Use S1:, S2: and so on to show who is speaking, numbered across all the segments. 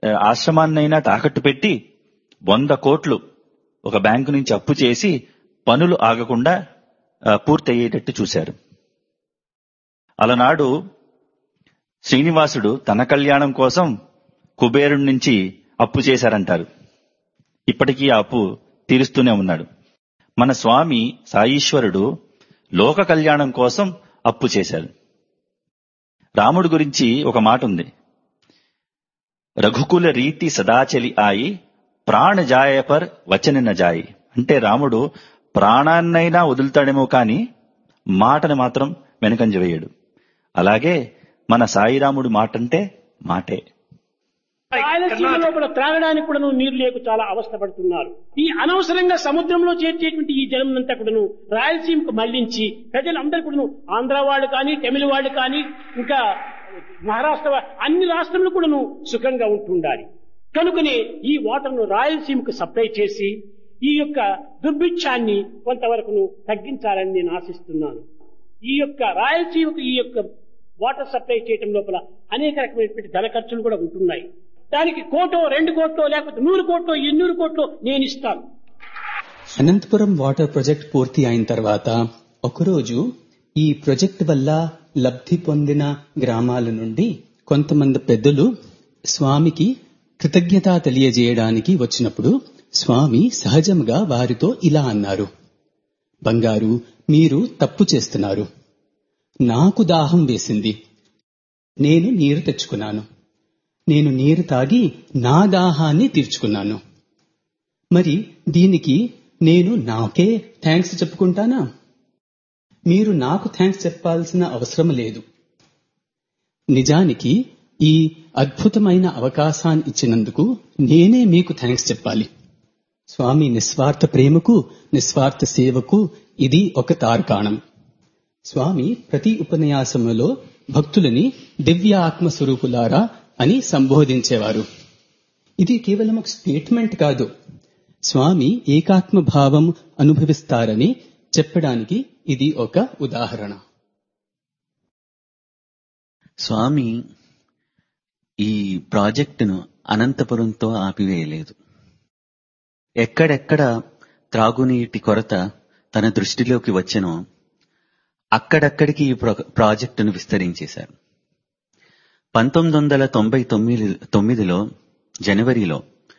S1: ఆ, ఆశ్రమాన్నైనా తాకట్టు పెట్టి వంద కోట్లు ఒక బ్యాంకు నుంచి అప్పు చేసి పనులు ఆగకుండా ఆ, పూర్తయ్యేటట్టు చూశారు అలనాడు శ్రీనివాసుడు తన కళ్యాణం కోసం కుబేరుడి నుంచి అప్పు చేశారంటారు ఇప్పటికీ ఆ అప్పు తీరుస్తూనే ఉన్నాడు మన స్వామి సాయీశ్వరుడు లోక కళ్యాణం కోసం అప్పు చేశాడు రాముడి గురించి ఒక మాట ఉంది రఘుకుల రీతి సదాచలి ఆయి ప్రాణ జాయ పర్ వచన న జాయి అంటే రాముడు ప్రాణాన్నైనా వదులుతాడేమో కాని మాటను మాత్రం వెనకంజ వేయడు అలాగే మన సాయిరాముడి మాట అంటే మాటే
S2: రాయలసీమ లోపల త్రాగడానికి కూడాను నీరు లేక చాలా అవస్థపడుతున్నారు ఈ అనవసరంగా సముద్రంలో చేర్చేటువంటి ఈ జలమునంతా కూడాను రాయలసీమకు మళ్లించి ప్రజలందరూ కూడాను ఆంధ్ర వాళ్ళు కానీ తమిళ వాళ్ళు కానీ ఇంకా మహారాష్ట్ర వా- అన్ని రాష్ట్రములు కూడాను సుఖంగా ఉంటుండాలి కనుకనే ఈ వాటర్ను రాయలసీమకు సప్లై చేసి ఈ యొక్క దుర్భిక్షాన్ని కొంతవరకు తగ్గించాలని నేను ఆశిస్తున్నాను ఈ యొక్క రాయలసీమకు ఈ యొక్క వాటర్ సప్లై చేయటం లోపల అనేక రకమైనటువంటి ధన ఖర్చులు కూడా ఉంటున్నాయి దానికి కోటో రెండు కోట్లో లేకపోతే నూరు కోట్లో ఎన్నూరు కోట్లో నేను ఇస్తాను
S3: అనంతపురం వాటర్ ప్రాజెక్ట్ పూర్తి అయిన తర్వాత ఒకరోజు ఈ ప్రాజెక్ట్ వల్ల లబ్ధి పొందిన గ్రామాల నుండి కొంతమంది పెద్దలు స్వామికి కృతజ్ఞత తెలియజేయడానికి వచ్చినప్పుడు స్వామి సహజంగా వారితో ఇలా అన్నారు బంగారు మీరు తప్పు చేస్తున్నారు నాకు దాహం వేసింది నేను నీరు తెచ్చుకున్నాను నేను నీరు తాగి నా దాహాన్ని తీర్చుకున్నాను మరి దీనికి నేను నాకే థ్యాంక్స్ చెప్పుకుంటానా మీరు నాకు థ్యాంక్స్ చెప్పాల్సిన అవసరం లేదు నిజానికి ఈ అద్భుతమైన అవకాశాన్ని ఇచ్చినందుకు నేనే మీకు థ్యాంక్స్ చెప్పాలి స్వామి నిస్వార్థ ప్రేమకు నిస్వార్థ సేవకు ఇది ఒక తార్కాణం స్వామి ప్రతి ఉపన్యాసములో భక్తులని దివ్య ఆత్మ స్వరూపులారా అని సంబోధించేవారు ఇది కేవలం ఒక స్టేట్మెంట్ కాదు స్వామి ఏకాత్మ భావం అనుభవిస్తారని చెప్పడానికి ఇది ఒక ఉదాహరణ
S4: స్వామి ఈ ప్రాజెక్టును అనంతపురంతో ఆపివేయలేదు ఎక్కడెక్కడ త్రాగునీటి కొరత తన దృష్టిలోకి వచ్చెనో అక్కడక్కడికి ఈ ప్రో- ప్రాజెక్టును విస్తరించేశారు పంతొమ్మిది వందల తొంభై తొమ్మిది తొమ్మిదిలో జనవరిలో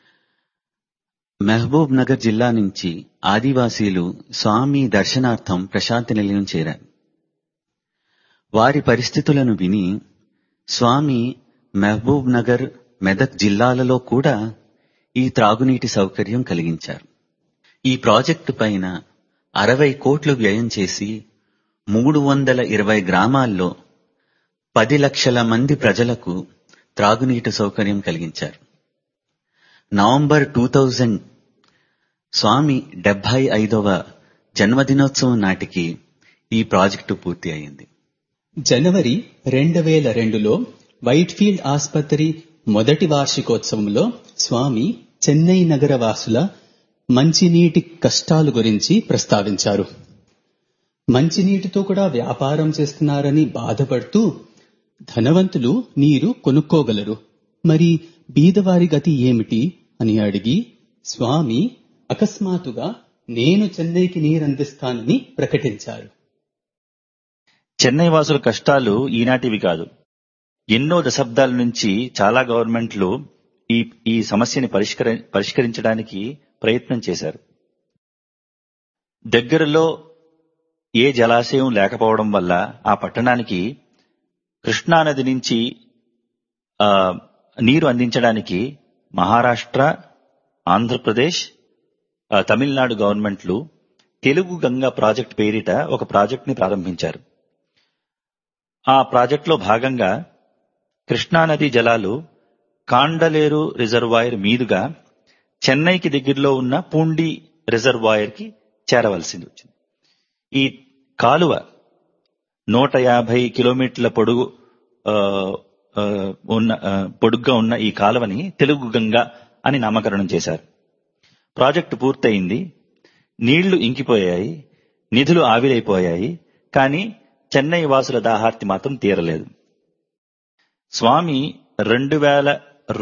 S4: మహబూబ్ నగర్ జిల్లా నుంచి ఆదివాసీలు స్వామి దర్శనార్థం ప్రశాంతి నిలయం చేరారు వారి పరిస్థితులను విని స్వామి మహబూబ్ నగర్ మెదక్ జిల్లాలలో కూడా ఈ త్రాగునీటి సౌకర్యం కలిగించారు ఈ ప్రాజెక్టు పైన అరవై కోట్లు వ్యయం చేసి మూడు వందల ఇరవై గ్రామాల్లో పది లక్షల మంది ప్రజలకు త్రాగునీటి సౌకర్యం కలిగించారు నవంబర్ టూ థౌజండ్ స్వామి డెబ్బై ఐదవ జన్మదినోత్సవం నాటికి ఈ ప్రాజెక్టు పూర్తి అయింది
S3: జనవరి రెండు వేల రెండులో వైట్ఫీల్డ్ ఆసుపత్రి మొదటి వార్షికోత్సవంలో స్వామి చెన్నై నగర వాసుల మంచినీటి కష్టాల గురించి ప్రస్తావించారు మంచినీటితో కూడా వ్యాపారం చేస్తున్నారని బాధపడుతూ ధనవంతులు నీరు కొనుక్కోగలరు మరి బీదవారి గతి ఏమిటి అని అడిగి స్వామి అకస్మాత్తుగా నేను చెన్నైకి నీరందిస్తానని ప్రకటించారు
S1: చెన్నై వాసుల కష్టాలు ఈనాటివి కాదు ఎన్నో దశాబ్దాల నుంచి చాలా గవర్నమెంట్లు ఈ ఈ సమస్యని పరిష్కర పరిష్కరించడానికి ప్రయత్నం చేశారు దగ్గరలో ఏ జలాశయం లేకపోవడం వల్ల ఆ పట్టణానికి కృష్ణానది నుంచి ఆ, నీరు అందించడానికి మహారాష్ట్ర ఆంధ్రప్రదేశ్ ఆ, తమిళనాడు గవర్నమెంట్లు తెలుగు గంగా ప్రాజెక్ట్ పేరిట ఒక ప్రాజెక్ట్ ని ప్రారంభించారు ఆ ప్రాజెక్టులో భాగంగా కృష్ణానది జలాలు కాండలేరు రిజర్వాయర్ మీదుగా చెన్నైకి దగ్గరలో ఉన్న పూండి రిజర్వాయర్ కి చేరవలసింది వచ్చింది ఈ కాలువ నూట యాభై కిలోమీటర్ల పొడుగు ఆ, ఆ, ఉన్న ఆ, పొడుగ్గా ఉన్న ఈ కాలువని తెలుగు గంగా అని నామకరణం చేశారు ప్రాజెక్టు పూర్తయింది నీళ్లు ఇంకిపోయాయి నిధులు ఆవిరైపోయాయి కానీ చెన్నై వాసుల దాహార్తి మాత్రం తీరలేదు స్వామి రెండు వేల